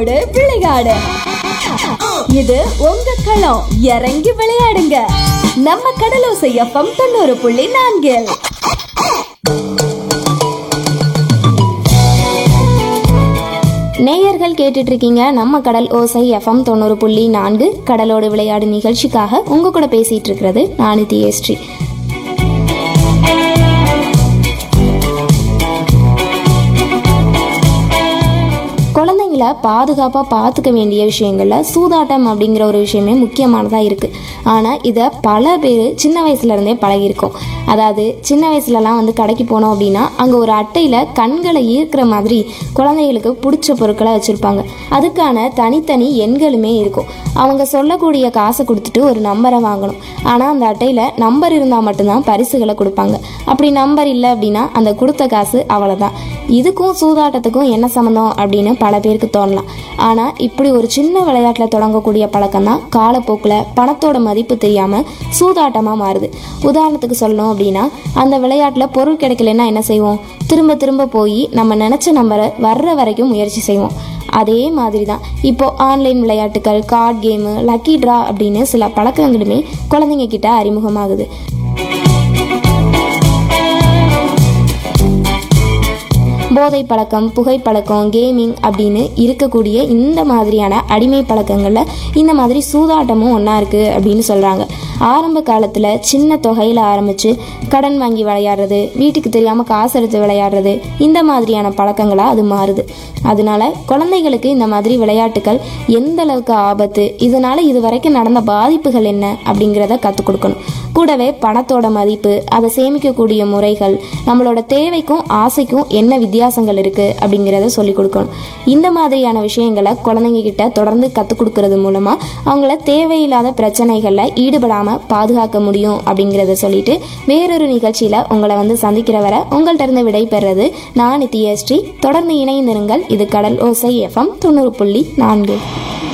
கடலோடு விளையாடு இது உங்க களம் இறங்கி விளையாடுங்க நம்ம கடலோசை எஃப்எம் தொண்ணூறு புள்ளி நான்கில் நேயர்கள் கேட்டுட்டு இருக்கீங்க நம்ம கடல் ஓசை எஃப்எம் தொண்ணூறு புள்ளி நான்கு கடலோடு விளையாடு நிகழ்ச்சிக்காக உங்க கூட பேசிட்டு இருக்கிறது நானு தியஸ்ரீ குழந்தைங்கள பாதுகாப்பாக பார்த்துக்க வேண்டிய விஷயங்கள்ல சூதாட்டம் அப்படிங்கிற ஒரு விஷயமே முக்கியமானதாக இருக்குது ஆனால் இதை பல பேர் சின்ன வயசுலேருந்தே பழகியிருக்கோம் அதாவது சின்ன வயசுலலாம் வந்து கடைக்கு போனோம் அப்படின்னா அங்கே ஒரு அட்டையில் கண்களை ஈர்க்கிற மாதிரி குழந்தைகளுக்கு பிடிச்ச பொருட்களை வச்சுருப்பாங்க அதுக்கான தனித்தனி எண்களுமே இருக்கும் அவங்க சொல்லக்கூடிய காசை கொடுத்துட்டு ஒரு நம்பரை வாங்கணும் ஆனால் அந்த அட்டையில் நம்பர் இருந்தால் மட்டும்தான் பரிசுகளை கொடுப்பாங்க அப்படி நம்பர் இல்லை அப்படின்னா அந்த கொடுத்த காசு அவ்வளோதான் இதுக்கும் சூதாட்டத்துக்கும் என்ன சம்மந்தம் அப்படின்னு பல பேருக்கு தோணலாம் ஆனால் இப்படி ஒரு சின்ன விளையாட்டில் தொடங்கக்கூடிய பழக்கம் தான் காலப்போக்கில் பணத்தோட மதிப்பு தெரியாமல் சூதாட்டமாக மாறுது உதாரணத்துக்கு சொல்லணும் அப்படின்னா அந்த விளையாட்டில் பொருள் கிடைக்கலன்னா என்ன செய்வோம் திரும்ப திரும்ப போய் நம்ம நினச்ச நம்பரை வர்ற வரைக்கும் முயற்சி செய்வோம் அதே மாதிரி தான் இப்போ ஆன்லைன் விளையாட்டுகள் கார்ட் கேமு லக்கி ட்ரா அப்படின்னு சில பழக்கங்களுமே குழந்தைங்க கிட்ட அறிமுகமாகுது போதை பழக்கம் புகைப்பழக்கம் கேமிங் அப்படின்னு இருக்கக்கூடிய இந்த மாதிரியான அடிமை பழக்கங்களில் இந்த மாதிரி சூதாட்டமும் ஒன்றா இருக்குது அப்படின்னு சொல்கிறாங்க ஆரம்ப காலத்தில் சின்ன தொகையில் ஆரம்பித்து கடன் வாங்கி விளையாடுறது வீட்டுக்கு தெரியாமல் காசு எடுத்து விளையாடுறது இந்த மாதிரியான பழக்கங்களாக அது மாறுது அதனால குழந்தைகளுக்கு இந்த மாதிரி விளையாட்டுகள் எந்த அளவுக்கு ஆபத்து இதனால இது வரைக்கும் நடந்த பாதிப்புகள் என்ன அப்படிங்கிறத கற்றுக் கொடுக்கணும் கூடவே பணத்தோட மதிப்பு அதை சேமிக்கக்கூடிய முறைகள் நம்மளோட தேவைக்கும் ஆசைக்கும் என்ன வித்தியாசங்கள் இருக்கு அப்படிங்கிறத சொல்லிக் கொடுக்கணும் இந்த மாதிரியான விஷயங்களை குழந்தைங்க கிட்ட தொடர்ந்து கற்றுக் கொடுக்கறது மூலமா அவங்கள தேவையில்லாத பிரச்சனைகளில் ஈடுபடாம பாதுகாக்க முடியும் அப்படிங்கிறத சொல்லிட்டு வேறொரு நிகழ்ச்சியில உங்களை வந்து சந்திக்கிற வரை உங்கள்கிட்ட இருந்து விடை பெறுறது நான் நித்யஸ்ரீ தொடர்ந்து இணைந்திருங்கள் இது கடல் ஓசை எஃப்எம் தொண்ணூறு புள்ளி நான்கு